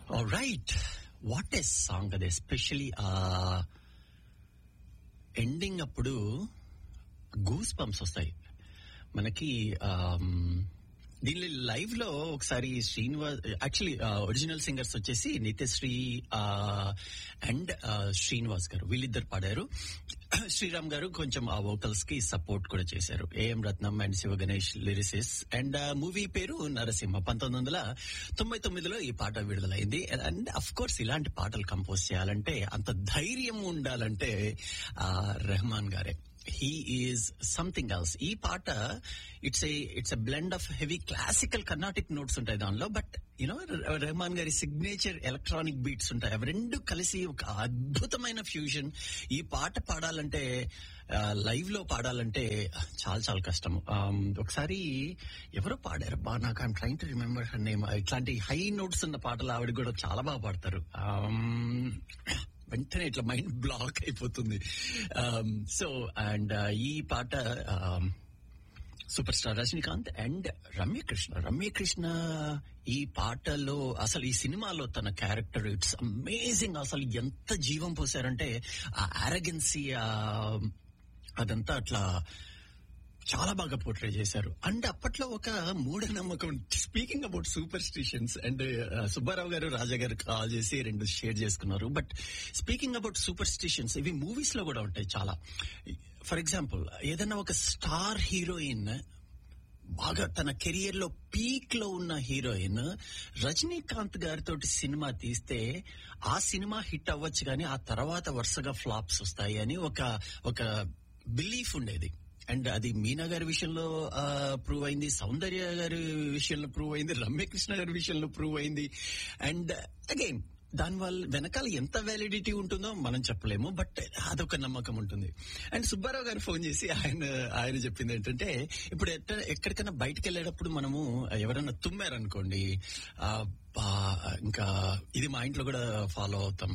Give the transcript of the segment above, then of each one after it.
Right what's song అది especially ఆ ending అప్పుడు గూస్ పంప్స్ వస్తాయి మనకి ఆమ్, దీనిలో లైవ్ లో ఒకసారి శ్రీనివాస్ యాక్చువల్లీ ఒరిజినల్ సింగర్స్ వచ్చేసి నిత్యశ్రీ అండ్ శ్రీనివాస్ గారు వీళ్ళిద్దరు పాడారు శ్రీరామ్ గారు కొంచెం ఆ వోకల్స్ కి సపోర్ట్ కూడా చేశారు A M Ratnam and Siva Ganesh lyricists and movie పేరు నరసింహ పంతొమ్మిది వందల తొంభై తొమ్మిదిలో ఈ పాట విడుదలైంది అండ్ అఫ్ కోర్స్ ఇలాంటి పాటలు కంపోజ్ చేయాలంటే అంత ధైర్యం ఉండాలంటే ఆ, రెహమాన్ గారే హీ ఈజ్ సంథింగ్ ఎల్స్ ఈ పాట it's a it's a blend of heavy classical Carnatic notes ఉంటాయి దానిలో బట్ యునో రెహమాన్ గారి సిగ్నేచర్ ఎలక్ట్రానిక్ బీట్స్ ఉంటాయి అవి రెండు కలిసి ఒక అద్భుతమైన ఫ్యూజన్ ఈ పాట పాడాలంటే లైవ్ లో పాడాలంటే చాలా చాలా కష్టం Um, ఒకసారి ఎవరో పాడారు బా నాకు I'm trying to remember her name ఇట్లాంటి హై నోట్స్ ఉన్న పాటలు ఆవిడ కూడా చాలా బాగా పాడతారు Um, వెంటనే ఇట్లా మైండ్ బ్లాక్ అయిపోతుంది సో అండ్ ఈ పాట super star Rajinikanth and Ramyakrishna Ramyakrishna ఈ పాటలో అసలు ఈ సినిమాలో తన క్యారెక్టర్ ఇట్స్ అమేజింగ్ అసలు ఎంత జీవం పోసారంటే ఆ ఆరగెన్సీ అదంతా అట్లా చాలా బాగా పోర్ట్రే చేశారు అండ్ అప్పట్లో ఒక మూఢనమ్మకం speaking about superstitions and Subbarao గారు రాజా గారు కాల్ చేసి రెండు షేర్ చేసుకున్నారు but speaking about superstitions ఇవి మూవీస్ లో కూడా ఉంటాయి చాలా ఫర్ ఎగ్జాంపుల్ ఏదైనా ఒక స్టార్ హీరోయిన్ బాగా తన కెరియర్ లో పీక్ లో ఉన్న హీరోయిన్ రజనీకాంత్ గారితో సినిమా తీస్తే ఆ సినిమా హిట్ అవ్వచ్చు కానీ ఆ తర్వాత వరుసగా ఫ్లాప్స్ వస్తాయి అని ఒక ఒక బిలీఫ్ ఉండేది అండ్ అది మీనా గారి విషయంలో ప్రూవ్ అయింది సౌందర్య గారి విషయంలో ప్రూవ్ అయింది రమ్యకృష్ణ గారి విషయంలో ప్రూవ్ అయింది అండ్ అగైన్ దానివల్ల వెనకాల ఎంత వ్యాలిడిటీ ఉంటుందో మనం చెప్పలేము బట్ అదొక నమ్మకం ఉంటుంది అండ్ సుబ్బారావు గారు ఫోన్ చేసి ఆయన ఆయన చెప్పింది ఏంటంటే ఇప్పుడు ఎట్ట- ఎక్కడికైనా బయటకు వెళ్ళేటప్పుడు మనము ఎవరైనా తుమ్మారనుకోండి ఆ, బా- ఇంకా ఇది మా ఇంట్లో కూడా ఫాలో అవుతాం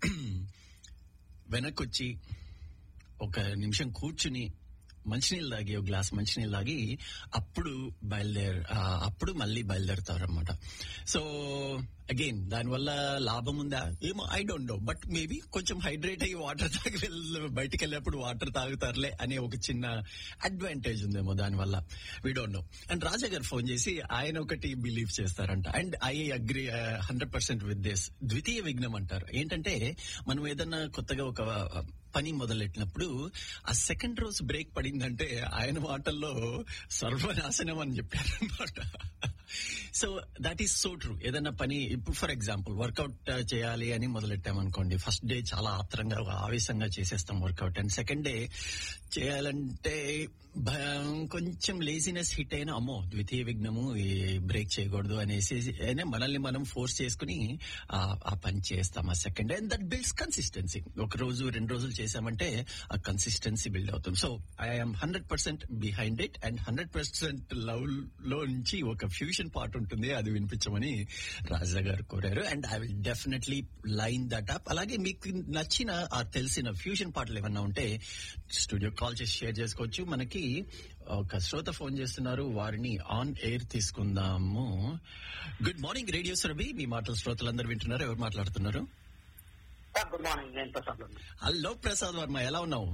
వెనక్కి వచ్చి ఒక నిమిషం కూర్చుని మంచినీళ్ళు తాగి ఒక గ్లాస్ మంచినీళ్ళు తాగి అప్పుడు బయలుదేర ఆ, అప్పుడు మళ్ళీ బయలుదేరుతారు అనమాట సో అగైన్ దానివల్ల లాభం ఉందా ఏమో I don't know but maybe కొంచెం హైడ్రేట్ అయ్యి వాటర్ తాగి వెళ్ళ బయటికి వెళ్ళేప్పుడు వాటర్ తాగుతారులే అనే ఒక చిన్న అడ్వాంటేజ్ ఉందేమో దానివల్ల we don't know and Raja గారు ఫోన్ చేసి ఆయన ఒకటి బిలీవ్ చేస్తారంట and I agree hundred percent with this ద్వితీయ విఘ్నం అంటారు ఏంటంటే మనం ఏదన్నా కొత్తగా ఒక పని మొదలెట్టినప్పుడు ఆ సెకండ్ రోజు బ్రేక్ పడిందంటే ఆయన మాటల్లో సర్వనాశనం అని చెప్పారు అనమాట so that is so true ఏదైనా పని ఇప్పుడు ఫర్ ఎగ్జాంపుల్ వర్కౌట్ చేయాలి అని మొదలెట్టామనుకోండి ఫస్ట్ డే చాలా ఆత్రంగా ఆవేశంగా చేసేస్తాం వర్కౌట్ అండ్ సెకండ్ డే చేయాలంటే భయం కొంచెం లేజినెస్ హిట్ అయినా అమ్మో ద్వితీయ విఘ్నము ఈ బ్రేక్ చేయకూడదు అనేసి అయినా మనల్ని మనం ఫోర్స్ చేసుకుని ఆ ఆ పని చేస్తాం ఆ second day and that builds consistency ఒక రోజు రెండు రోజులు చేసామంటే ఆ కన్సిస్టెన్సీ బిల్డ్ అవుతుంది so I'm hundred percent behind it and hundred percent love లో నుంచి ఒక ఫ్యూషన్ పార్ట్ ఉంటుంది అది వినిపించమని రాజా గారు కోరారు and I will definitely line that up అలాగే మీకు నచ్చిన ఆ తెలిసిన ఫ్యూషన్ పాటలు ఏమన్నా ఉంటే స్టూడియో కాల్ చేసి షేర్ చేసుకోవచ్చు మనకి ఒక శ్రోత ఫోన్ చేస్తున్నారు వారిని ఆన్ ఎయిర్ తీసుకుందాము గుడ్ మార్నింగ్ రేడియో సురభి మీ మాటలు శ్రోతలందరూ వింటున్నారు ఎవరు మాట్లాడుతున్నారు సార్ గుడ్ మార్నింగ్ నేను ప్రసాద్ వర్మ. హలో ప్రసాద్ వర్మ ఎలా ఉన్నావు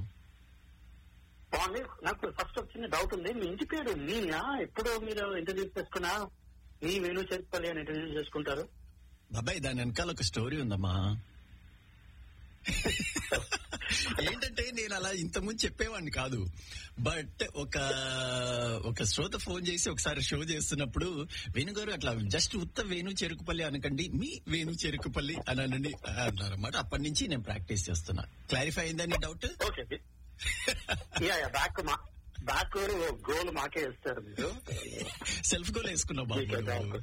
బాగుంది నాకు ఫస్ట్ ఒక చిన్న డౌట్ ఉంది మీ ఇంటి పేరు మీనా ఎప్పుడు మీరు ఇంటర్వ్యూ చేసుకున్నా మీ వేణు చేర్పల్లి అని ఇంటర్వ్యూ చేసుకుంటారు బాబాయ్ దాని వెనకాల ఒక స్టోరీ ఉందమ్మా ఏంటంటే నేను అలా ఇంతకుముందు చెప్పేవాడిని కాదు బట్ ఒక ఒక శ్రోత ఫోన్ చేసి ఒకసారి షో చేస్తున్నప్పుడు వేణుగారు అట్లా జస్ట్ ఉత్త వేణు చెరుకుపల్లి అనకండి మీ వేణు చెరుకుపల్లి అని అనండి అన్నారన్నమాట అప్పటి నుంచి నేను ప్రాక్టీస్ చేస్తున్నా క్లారిఫై అయిందని doubt okay yeah yeah back మా బ్యాక్ గోల్ మాకే ఇస్తారు మీరు సెల్ఫ్ గోల్ వేసుకున్నావు బాబు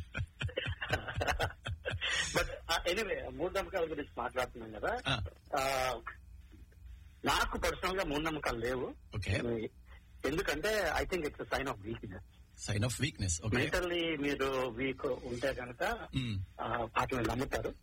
బట్ ఎనీవే మూఢనమ్మకాల గురించి మాట్లాడుతున్నాం కదా ఆ. ఆ, నాకు పర్సనల్ గా మూఢనమ్మకాలు లేవు ఓకే ఎందుకంటే I think it's sign of weakness sign of weakness okay mentally మీరు వీక్ ఉంటే కనుక వాటిని నమ్ముతారు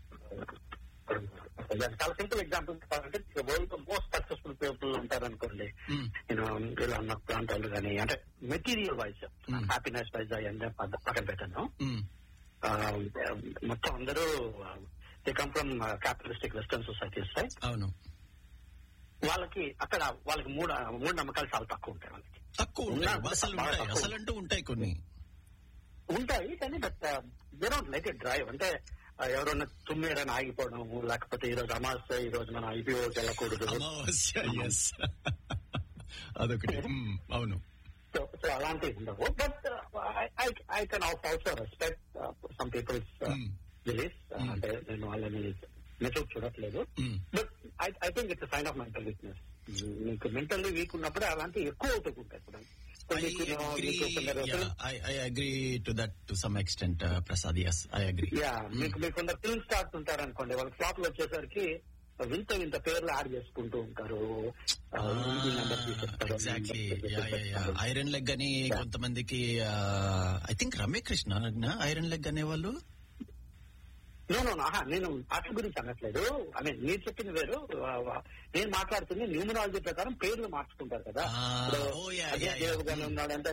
చాలా సింపుల్ ఎగ్జాంపుల్ చెప్పాలంటే వరల్డ్ మోస్ట్ సక్సెస్ఫుల్ పీపుల్ ఉంటారు అనుకోండి నేను ఇలా ఉన్న ప్రాంతాలు కానీ అంటే మెటీరియల్ వైజ్ హ్యాపీనెస్ వైజ్ అవన్నీ పద- పక్కన పెట్టాను మొత్తం అందరూ they come from capitalistic western societies right అవును వాళ్ళకి అక్కడ వాళ్ళకి మూడు మూడు నమ్మకాలు చాలా తక్కువ ఉంటాయి వాళ్ళకి తక్కువ ఉంటాయి ఉన్నా- అసలు బాగా ఉంటాయి తక్కువ. అసలు అంటూ ఉంటాయి కొన్ని ఉంటాయి కానీ but they don't like a drive అంటే uh, ఎవరన్నా తుమ్మేరని ఆగిపోవడం లేకపోతే ఈ రోజు అమావాస్య ఈ రోజు మనం ఐపీఓకి వెళ్ళకూడదు అమావాస్య ఎస్ అదొకటి మ్మ్, అవును సో సో అలాంటివి ఉండవు but I can also respect some peoples Hmm. Belief అంటే నేను వాళ్ళని మెసేజ్ చూడట్లేదు hmm. But I think it's sign of mental weakness మీకు మెంటల్లీ వీక్ ఉన్నప్పుడు అలాంటివి ఎక్కువ అవుతూ ఉంటాయి ఇప్పుడు I agree. Yeah, I, I agree to that to some extent, uh, Prasad. Yes, I agree. Yeah మీకు మీకు కొందరు ఫిల్మ్ స్టార్స్ ఉంటారు అనుకోండి వాళ్ళ ఫ్లాప్ లో వచ్చేసరికి వింత వింత పేర్లు యాడ్ చేసుకుంటూ ఉంటారు ఆ, ఈ number తీసేస్తారు, ఈ exactly number yeah yeah yeah తీసేస్తారు. ఐరన్ లెగ్ అని కొంతమందికి I think Ramyakrishna iron leg అనేవాళ్ళు నో నో ఆహా నేను పాటల గురించి అనట్లేదు ఐ మీన్ మీరు చెప్పింది వేరు ఆ, ఆ, నేను మాట్లాడుతుంది న్యూమరాలజీ ప్రకారం పేర్లు మార్చుకుంటారు కదా Ah, ఇప్పుడు oh, yeah, Ajay yeah, yeah. Devgan ఉన్నాడంటే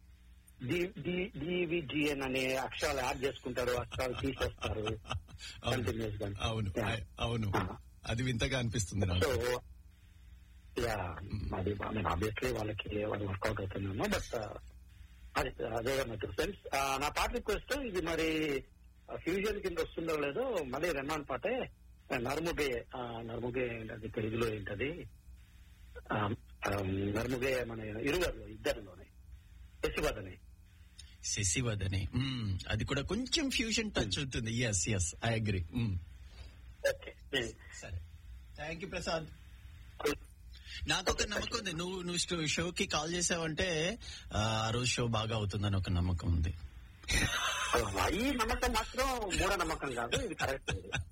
డివిజిఎన్ అనే అక్షరాలు యాడ్ చేసుకుంటారు అక్షరాలు తీసేస్తారు అవును కంటిన్యూస్ గా అవును Yeah. I- అవును Ah. అది వింతగా అనిపిస్తుంది సో నాకు యా అది ఆబ్వియస్లీ వాళ్ళకి వాళ్ళు వర్కౌట్ అవుతున్నాము బట్ అది అదే నాకు సెన్స్ నా పాట రిక్వెస్ట్ ఇది మరి ఫ్యూజన్ కింద వస్తుందో లేదో మళ్ళీ రెమాన్ పాటే నర్ముగే ఆ, నర్ముగే అది తెలుగులో ఏంటది ఆ, ఆ, నర్ముగే మన ఇరువురు ఇద్దరిలోనే శశివదనే శశివదని మ్మ్, అది కూడా కొంచెం ఫ్యూజన్ టచ్ ఉంటుంది yes yes I agree okay సరే థ్యాంక్ యూ ప్రసాద్ నాకు ఒక నమ్మకం ఉంది నువ్వు నువ్వు షో- షోకి కాల్ చేసావంటే ఆ ఆ రోజు షో బాగా అవుతుందని ఒక నమ్మకం ఉంది ఈ నమ్మకం మాత్రం మూఢ నమ్మకం కాదు ఇది correct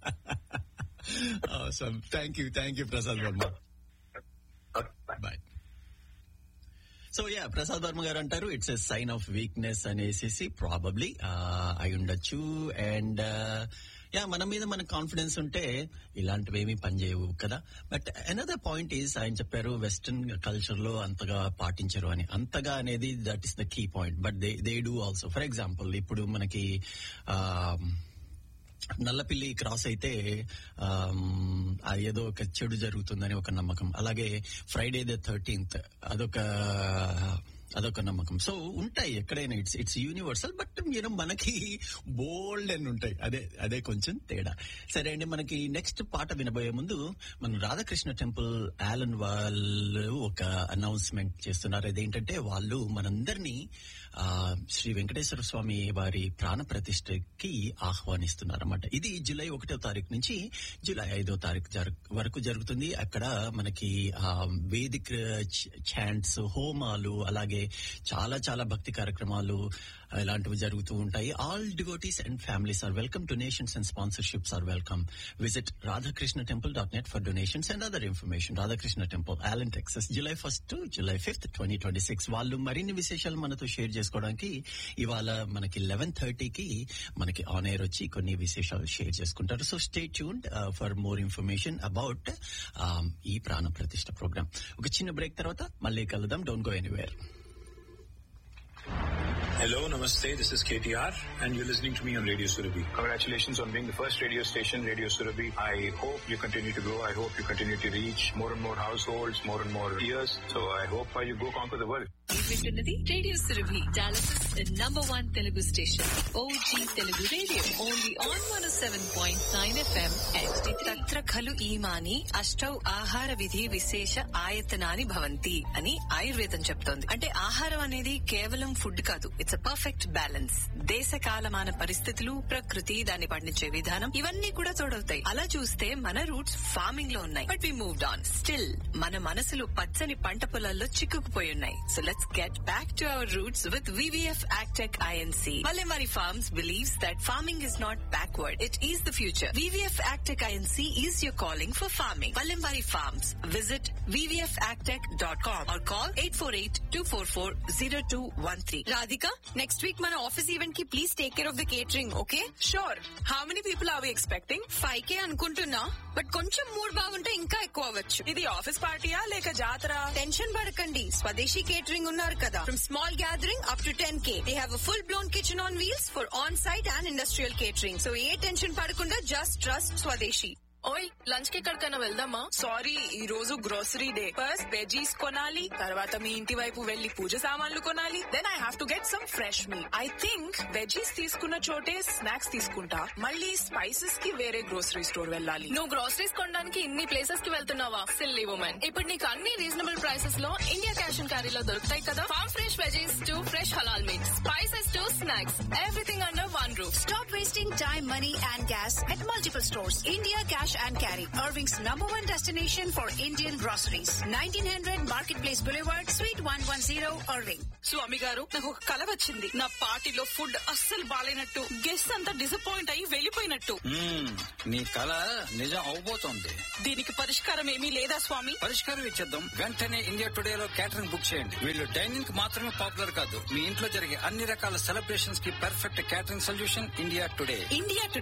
thank you thank you Prasad Varma bye so yeah Prasad Varma గారు అంటారు it's a sign of weakness అనేసి ప్రాబబ్లీ అయి ఉండొచ్చు అండ్ యా మన మీద మన కాన్ఫిడెన్స్ ఉంటే ఇలాంటివి ఏమీ పనిచేయవు కదా బట్ అనదర్ పాయింట్ ఈస్ ఆయన చెప్పారు వెస్టర్న్ కల్చర్ లో అంతగా పాటించరు అని అంతగా అనేది that is the key point but they they do also for example ఇప్పుడు మనకి ఆ, నల్లపిల్లి క్రాస్ అయితే ఆమ్, ఆ ఏదో ఒక చెడు జరుగుతుందని ఒక నమ్మకం అలాగే ఫ్రైడే ద థర్టీన్త్ అదొక అదొక నమ్మకం సో ఉంటాయి ఎక్కడైనా ఇట్స్ ఇట్స్ యూనివర్సల్ బట్ మీరు మనకి బోల్డ్ అని ఉంటాయి అదే అదే కొంచెం తేడా సరే అండి మనకి నెక్స్ట్ పాట వినబోయే ముందు మన రాధాకృష్ణ టెంపుల్ ఆలన్ వాళ్ళు ఒక అనౌన్స్మెంట్ చేస్తున్నారు అదేంటంటే వాళ్ళు మనందరినీ ఆ, శ్రీ వెంకటేశ్వర స్వామి వారి ప్రాణ ప్రతిష్టకి ఆహ్వానిస్తున్నారన్నమాట ఇది జూలై ఒకటో తారీఖు నుంచి జూలై ఐదో తారీఖు జరు- వరకు జరుగుతుంది అక్కడ మనకి ఆ, వేదిక చాంట్స్ హోమాలు అలాగే చాలా చాలా భక్తి కార్యక్రమాలు ఇలాంటివి జరుగుతూ ఉంటాయి all devotees and families are welcome donations and sponsorships are welcome visit Radhakrishna temple dot net for donations and other information Radhakrishna temple Allen Texas July first to July fifth twenty twenty six వాళ్ళు మరిన్ని విశేషాలు మనతో share చేసుకోవడానికి ఇవాళ మనకి eleven థర్టీకి మనకి on air వచ్చి కొన్ని విశేషాలు షేర్ చేసుకుంటారు so stay tuned for more information about ఈ ప్రాణ ప్రతిష్ట ప్రోగ్రామ్ ఒక చిన్న బ్రేక్ తర్వాత మళ్ళీ కలుద్దాం don't go anywhere Hello, Namaste. This is KTR, and you're listening to me on Radio Surabhi. Congratulations on being the first radio station, Radio Surabhi. I hope you continue to grow. I hope you continue to reach more and more households, more and more ears. So I hope uh, you go conquer the world. వింటున్నది radio Surabhi Dallas number one Telugu station OG Telugu radio only on one seven point nine FM తత్ర ఖలు ఈమాని అష్టౌ ఆహార విధి విశేష ఆయతనాని భవంతి అని ఆయుర్వేదం చెప్తోంది అంటే ఆహారం అనేది కేవలం ఫుడ్ కాదు ఇట్స్ అ పర్ఫెక్ట్ బ్యాలెన్స్ దేశ కాలమాన పరిస్థితులు ప్రకృతి దాన్ని పండించే విధానం ఇవన్నీ కూడా తోడవుతాయి అలా చూస్తే మన రూట్స్ ఫార్మింగ్ లో ఉన్నాయి but we moved on still మన మనసులు పచ్చని పంట పొలాల్లో చిక్కుకుపోయి ఉన్నాయి so let's get back to our roots with VVF agtech INC Valemari Farms believes that farming is not backward, it is the future. VVF Agtech INC is your calling for farming. Valemari Farms. Visit vvfagtech.com or call 848-244-0213. Radhika, next week మన office event కి please take care of the catering okay sure how many people are we expecting five K అనుకుంటున్నా but కొంచెం mood బాగుంటే ఇంకా ఎక్కువ అవ్వచ్చు ఇది office పార్టీయా లేక జాతర టెన్షన్ పడకండి స్వదేశీ కేటరింగ్ ఉన్నారు కదా from small gathering up to ten K K. They have a full-blown kitchen on wheels for on-site and industrial catering. So ఏ టెన్షన్ పడకుండా just trust Swadeshi. ఓయ్ లంచ్ కి ఎక్కడికైనా వెళ్దామా సారీ ఈ రోజు గ్రోసరీ డే ఫస్ట్ వెజీస్ కొనాలి తర్వాత మీ ఇంటి వైపు వెళ్లి పూజ సామాన్లు కొనాలి then I have to get some fresh me I think veggies తీసుకున్న చోటే స్నాక్స్ తీసుకుంటా మళ్ళీ స్పైసెస్ కి వేరే గ్రోసరీ స్టోర్ వెళ్ళాలి నువ్వు గ్రోసరీస్ కొనడానికి ఇన్ని ప్లేసెస్ కి వెళ్తున్నావా సిల్లీ ఉమెన్ ఇప్పుడు నీకు అన్ని రీజనబుల్ ప్రైసెస్ లో ఇండియా క్యాష్ అండ్ క్యారీలో దొరుకుతాయి కదా farm fresh veggies to fresh halal mix spices to snacks everything under one roof Stop wasting time, money, and gas at multiple stores. India Cash and Carry, Irving's number one destination for Indian groceries. 1900 Marketplace Boulevard, Suite 110, Irving. Swami గారు నాకు ఒక కల వచ్చింది నా పార్టీలో food అస్సలు బాలేనట్టు guest అంతా disappoint అయ్యి వెళ్ళిపోయినట్టు మ్మ్. నీ కళ నిజం అవబోతోంది దీనికి పరిష్కారం ఏమీ లేదా స్వామి పరిష్కారం ఇచ్చేద్దాం వెంటనే ఇండియా టుడే లో క్యాటరింగ్ బుక్ చేయండి వీళ్ళు డైనింగ్ కి మాత్రమే పాపులర్ కాదు మీ ఇంట్లో జరిగే అన్ని రకాల సెలబ్రేషన్స్ కి perfect catering solution India today India today